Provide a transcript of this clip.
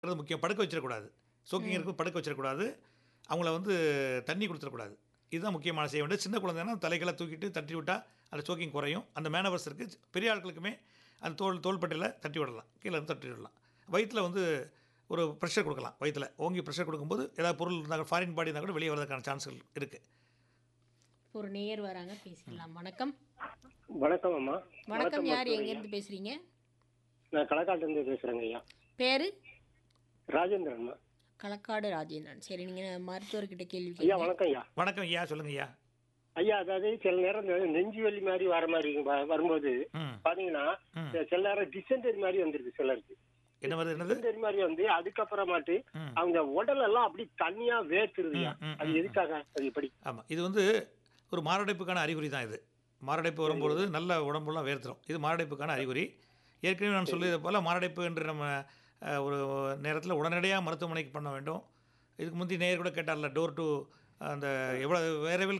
அது முக்கியம் படுக்க வச்சிடக்கூடாது சோக்கிங் இருக்கும் படுக்க வச்சிடக்கூடாது அவங்கள வந்து தண்ணி கொடுத்துடக்கூடாது இதுதான் முக்கியமான செய்ய வேண்டியது சின்ன குழந்தைன்னா தலைகளை தூக்கிட்டு தட்டி விட்டால் அந்த சோக்கிங் குறையும் அந்த மேனவர்ஸ் இருக்குது பெரிய ஆட்களுக்குமே அந்த தோல் தோள்பட்டையில் தட்டி விடலாம் கீழே இருந்து தட்டி விடலாம் வயிற்றில் வந்து ஒரு ப்ரெஷர் கொடுக்கலாம் வயிற்றில் ஓங்கி ப்ரெஷர் கொடுக்கும்போது ஏதாவது பொருள் இருந்தால் ஃபாரின் பாடி இருந்தால் கூட வெளியே வரதுக்கான சான்ஸ்கள் இருக்குது ஒரு நேயர் வராங்க பேசிடலாம் வணக்கம் வணக்கம் அம்மா வணக்கம் யார் மருத்துவர் ஐயா. எங்கேருந்து பேசுறீங்க நான் களக்காட்டிலிருந்து பேசுறேங்க ஐயா பேரு ராஜேந்திரன் களக்காடு ராஜேந்திரன் சரி நீங்க மருத்துவர்கிட்ட கேள்வி ஐயா கேளுங்க வணக்கம் ஐயா வணக்கம் ஐயா சொல்லுங்க ஐயா ஐயா அதாவது சில நேரம் இந்த நெஞ்சு வலி மாதிரி வர மாதிரி வ- வரும்போது ம் பாத்தீங்கன்னா ம். சில நேரம் டிசென்டரி மாதிரி வந்துருக்கு சிலருக்கு என்ன வருது என்னது டிசென்டரி மாதிரி வந்து அதுக்கப்புறமாட்டு ம் அவங்க உடல் எல்லாம் அப்படி தண்ணியா வேர்த்துருதுயா ம், ம், அது ம், எதுக்காக அது எப்படி ஆமாம் இது வந்து ஒரு மாரடைப்புக்கான அறிகுறி தான் இது மாரடைப்பு வரும்பொழுது நல்ல உடம்புலாம் வேர்த்துரும் இது மாரடைப்புக்கான அறிகுறி ஏற்கனவே நான் சொல்லியது போல் மாரடைப்பு என்று நம்ம அஹ், ஒரு நேரத்தில் உடனடியாக மருத்துவமனைக்கு பண்ண வேண்டும் இதுக்கு முந்தி நேயர் கூட கேட்டார்ல டோர் டு அந்த எவ்வளோ விரைவில்